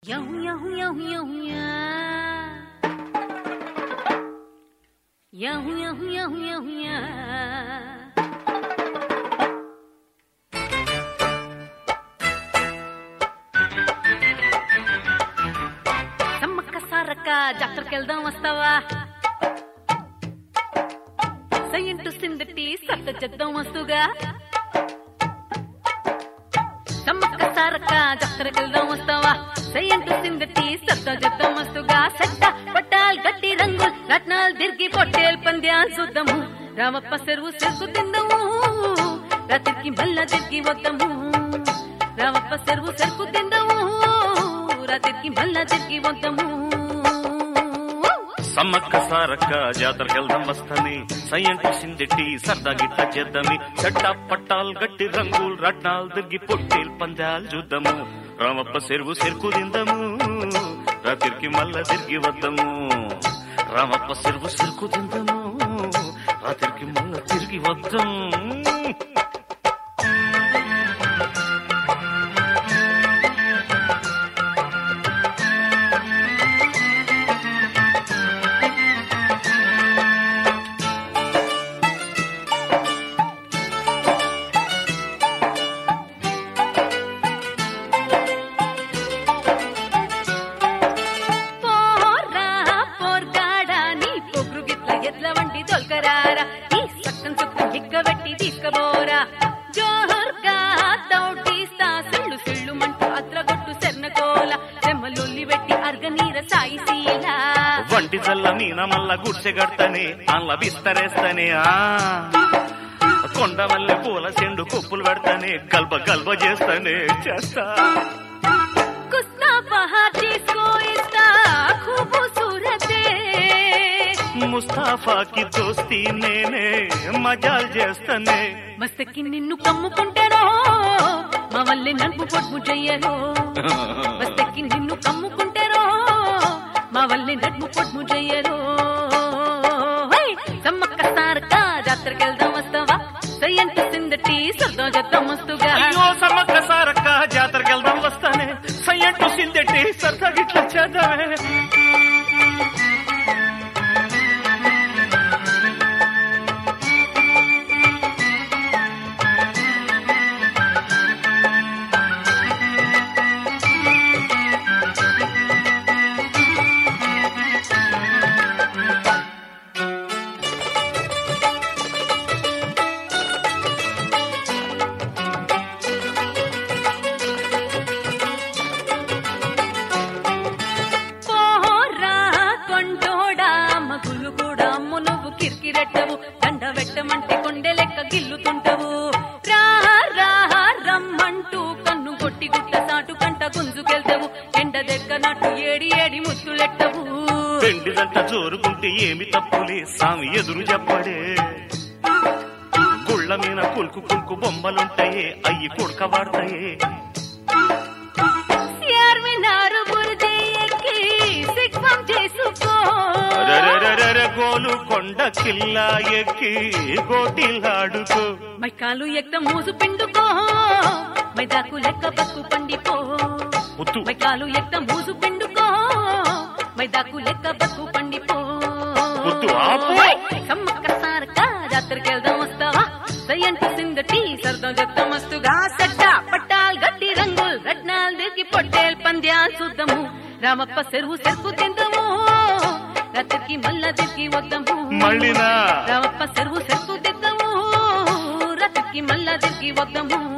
Yo, yo, yo, yo, yo. Yo, yo, yo, yo, yo. Sammakka Sarakka జాతరకి వెళ్దాం వస్తావా సయ్యంటు సిందటి సత్త చేద్దాం వస్తుగా సమ్మక్క సారక్క జాతరకి వెళ్దాం వస్తావా సయ్యంటు సిందటి సత్త చేద్దాం వస్తుగా సట్ట పట్టాల్ గట్టి రంగులు రత్నాలు తిరిగి పొట్టేల్ పంద్యాలు చూద్దాము రామప్ప చెరువు చెరుకు తిందాము రాత్రికి మళ్ళా తిరిగి వద్దాము రామప్ప చెరువు చెరుకు తిందాము రాత్రికి మళ్ళా తిరిగి వద్దాము సమ్మక్క సారక్క జాతరకెళ్దాం వస్తాని సయ్యంటి సిందెట్టి సరదా గిట్ట చేద్దామి చట్ట పట్టాల్ గట్టి రంగులు రట్నాలు దిగ్గి పొట్టేలు పందాలు చూద్దాము రామప్ప చెరువు చెరుకు తిందాము రాత్రికి మళ్ళా తిరిగి వద్దాము రామప్ప చెరువు చెరుకు తిందాము రాత్రికి మళ్ళా తిరిగి వద్దాం పోరా పోర్గాడా నీ పొగురు గిట్ల ఎట్ల వంటి దొల్కరారా ఈ సక్కం సుక్కం ఎక్కబెట్టి తీసుకబోరా జోహర్గా దౌటీస్తా సిళ్ళు సిళ్ళు మంటూ అద్రగొట్టు సెర్నకోల చెమ్మలొల్లి పెట్టి అర్గనీర సాయి శీల వంటి జల్ల మీన మల్ల గుడిసె కడతానే అల్ల బిస్తరేస్తానే ఆ కొండ మల్లె పూల చెండు కొప్పులు పెడతానే గల్బ గల్బ చేస్తానే చేస్తా కుస్తా పహార్ చేసుకో ఇస్తా ఖూబు సూరతే ముస్తాఫాకి దోస్తి నేనే మజాల్ చేస్తానే మస్తకి నిన్ను కమ్ముకుంటారో మా వల్లే నన్ను పొడ్ము చెయ్యరో మస్తకి నిన్ను కమ్ముకుంటారో మా వల్లే నన్ను పొడ్ము చెయ్యరో హై! సమ్మక్క సారక్క జాతరకి వెళ్దాం వస్తావా సయ్యంత సిందటి సర్దో చేద్దాం మస్తుగా అయ్యో సమ్మక్క సారక్క జాతరకి వెళ్దాం వస్తానే సయ్యట్టు సిందెట్టి సరదా గిట్ల చేద్దామే పోరా కొంటోడా మగులు కూడా అమ్ము నువ్వు కిరికిరెట్టవు దండ పెట్టమంటే కొండె లెక్క గిల్లుతుంటవు రా రా రమ్మంటూ కన్ను కొట్టి గుట్ట సాటు కంట గుంజుకెళ్తావు ఎండ దగ్గనట్టు ఏడి ఏడి ముద్దులెట్టవు పెండిదంట జోరుకుంటే ఏమి తప్పులే సామి ఎదురు చెప్పడే గుళ్ళ మీద కుల్కు కుల్కు బొమ్మలుంటాయే అయ్యి కుడకవాడతాయే సిఆర్మినారు బురది ఎక్కి సిగ్మం చేసుకో అరెరెరెరెరె గోలు కొండ కిల్లా ఎక్కి గోటిల్లాడుకో మైకాలు ఎక్క మూసు పిండుకో మైదాకు లెక్క పక్కు పండిపో ముద్దు మైకాలు ఎక్క మూసు పిండుకో మైదాకు లెక్క బక్కు పండిపో వద్దు, ఆపు. సమ్మక్క సారక్క జాతరకి వెళ్దాం వస్తావా సయ్యంట సిందటి సరదా చెప్తాం మస్తుగా సడ్డ పట్టాల్ గట్టి రంగులు రత్నాలు దిగి పొట్టేల్ పంద్యాలు చూద్దాము రామప్ప చెరువు చెరుకు తిందాము రాత్రికి మళ్ళా దిగి వద్దాము మళ్ళీనా రామప్ప చెరువు చెరుకు తిద్దాము రాత్రికి మళ్ళా దిగి వద్దాము